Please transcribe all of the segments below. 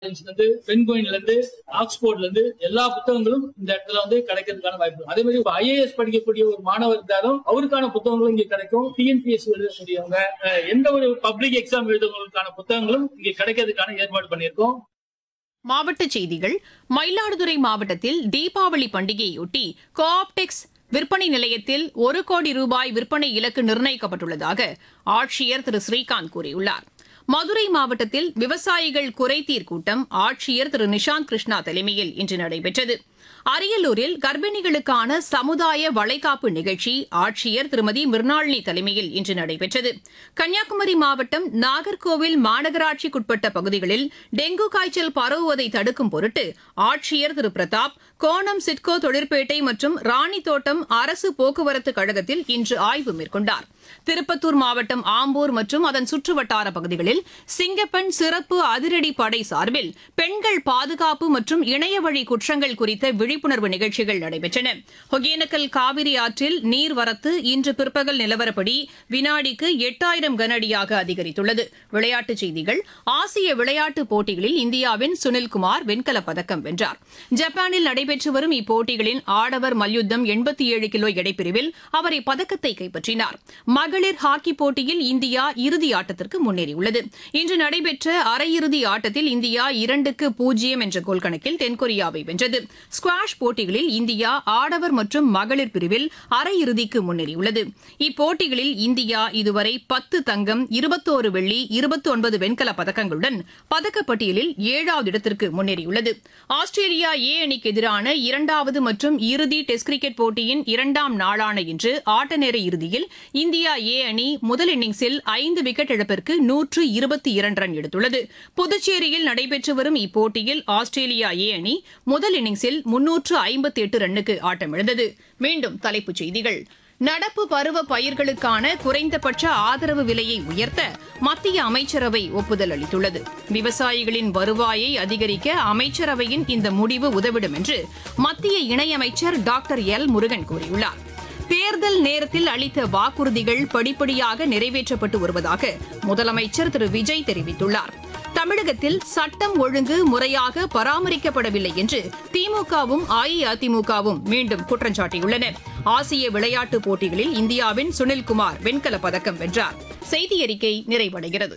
இருந்து பென்கோயின்ல இருந்து ஆக்ஸ்போர்ட்ல இருந்து எல்லா புத்தகங்களும் இந்த இடத்துல வந்து கிடைக்கிறதுக்கான வாய்ப்பு இருக்கு. அதே மாதிரி ஐஏஎஸ் படிக்கக்கூடிய ஒரு மாணவர் இருந்தாலும் அவருக்கான புத்தகங்களும் இங்க கிடைக்கும் டிஎன்பிஎஸ்சி எழுதக்கூடியவங்க அஹ், எந்த ஒரு பப்ளிக் எக்ஸாம் எழுதுறவங்களுக்கான புத்தகங்களும் இங்க கிடைக்கிறதுக்கான ஏற்பாடு பண்ணியிருக்கோம் மாவட்டச் செய்திகள் மயிலாடுதுறை மாவட்டத்தில் தீபாவளி பண்டிகையொட்டி கோஆப்டெக்ஸ் விற்பனை நிலையத்தில் ஒரு கோடி ரூபாய் விற்பனை இலக்கு நிர்ணயிக்கப்பட்டுள்ளதாக ஆட்சியர் திரு ஸ்ரீகாந்த் கூறியுள்ளார் மதுரை மாவட்டத்தில் விவசாயிகள் குறைதீர் கூட்டம் ஆட்சியர் திரு நிஷாந்த் கிருஷ்ணா தலைமையில் இன்று நடைபெற்றது அரியலூரில் கர்ப்பிணிகளுக்கான சமுதாய வளைகாப்பு நிகழ்ச்சி ஆட்சியர் திருமதி மிர்னாளினி தலைமையில் இன்று நடைபெற்றது கன்னியாகுமரி மாவட்டம் நாகர்கோவில் மாநகராட்சிக்குட்பட்ட பகுதிகளில் டெங்கு காய்ச்சல் பரவுவதை தடுக்கும் பொருட்டு ஆட்சியர் திரு பிரதாப் கோணம் சிட்கோ தொழிற்பேட்டை மற்றும் ராணித்தோட்டம் அரசு போக்குவரத்து கழகத்தில் இன்று ஆய்வு மேற்கொண்டார் திருப்பத்தூர் மாவட்டம் ஆம்பூர் மற்றும் அதன் சுற்றுவட்டார பகுதிகளில் சிங்கப்பெண் சிறப்பு அதிரடி படை சார்பில் பெண்கள் பாதுகாப்பு மற்றும் இணையவழி குற்றங்கள் குறித்த விழிப்புணர்வு நிகழ்ச்சிகள் நடைபெற்றன ஒகேனக்கல் காவிரி ஆற்றில் நீர்வரத்து இன்று பிற்பகல் நிலவரப்படி வினாடிக்கு எட்டாயிரம் கனஅடியாக அதிகரித்துள்ளது விளையாட்டுச் செய்திகள் ஆசிய விளையாட்டுப் போட்டிகளில் இந்தியாவின் சுனில்குமார் வெண்கலப் பதக்கம் வென்றார் ஜப்பானில் நடைபெற்று வரும் இப்போட்டிகளின் ஆடவர் மல்யுத்தம் எண்பத்தி ஏழு கிலோ எடைப்பிரிவில் அவர் இப்பதக்கத்தை கைப்பற்றினார் மகளிர் ஹாக்கி போட்டியில் இந்தியா இறுதி ஆட்டத்திற்கு முன்னேறியுள்ளது இன்று நடைபெற்ற அரையிறுதி ஆட்டத்தில் இந்தியா இரண்டுக்கு பூஜ்ஜியம் என்ற கோல் கணக்கில் தென்கொரியாவை வென்றது ஸ்குவாஷ் போட்டிகளில் இந்தியா ஆடவர் மற்றும் மகளிர் பிரிவில் அரையிறுதிக்கு முன்னேறியுள்ளது இப்போட்டிகளில் இந்தியா இதுவரை பத்து தங்கம் இருபத்தோரு வெள்ளி இருபத்தி ஒன்பது வெண்கல பதக்கங்களுடன் பதக்கப்பட்டியலில் ஏழாவது இடத்திற்கு முன்னேறியுள்ளது ஆஸ்திரேலியா ஏ அணிக்கு எதிரான இரண்டாவது மற்றும் இறுதி டெஸ்ட் கிரிக்கெட் போட்டியின் இரண்டாம் நாளான இன்று ஆட்டநேர இறுதியில் இந்தியா ஏ அணி முதல் இன்னிங்ஸில் ஐந்து விக்கெட் இழப்பிற்கு நூற்று இருபத்தி இரண்டு ரன் எடுத்துள்ளது புதுச்சேரியில் நடைபெற்று வரும் இப்போட்டியில் ஆஸ்திரேலியா ஏ அணி முதல் இன்னிங்ஸில் முன்னூற்று ஐம்பத்தி எட்டு ரன்னுக்கு ஆட்டமிழந்தது மீண்டும் தலைப்புச் செய்திகள் நடப்பு பருவ பயிர்களுக்கான குறைந்தபட்ச ஆதரவு விலையை உயர்த்த மத்திய அமைச்சரவை ஒப்புதல் அளித்துள்ளது விவசாயிகளின் வருவாயை அதிகரிக்க அமைச்சரவையின் இந்த முடிவு உதவிடும் என்று மத்திய இணையமைச்சர் டாக்டர் எல் முருகன் கூறியுள்ளார் தேர்தல் நேரத்தில் அளித்த வாக்குறுதிகள் படிப்படியாக நிறைவேற்றப்பட்டு வருவதாக முதலமைச்சர் திரு விஜய் தெரிவித்துள்ளார் தமிழகத்தில் சட்டம் ஒழுங்கு முறையாக பராமரிக்கப்படவில்லை என்று திமுகவும் அஇஅதிமுகவும் மீண்டும் குற்றம் சாட்டியுள்ளன ஆசிய விளையாட்டுப் போட்டிகளில் இந்தியாவின் சுனில்குமார் வெண்கலப் பதக்கம் வென்றார் செய்தி அறிக்கை நிறைவடைகிறது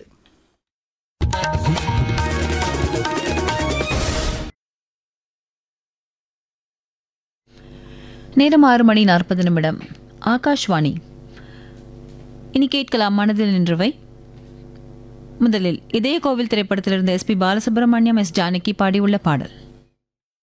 நேரம் ஆறு மணி நாற்பது நிமிடம் ஆகாஷ்வாணி இனி கேட்கலாம் மனதில் நின்றவை முதலில் இதய கோவில் திரைப்படத்திலிருந்து எஸ்பி பாலசுப்ரமணியம் எஸ் ஜானகி பாடியுள்ள பாடல்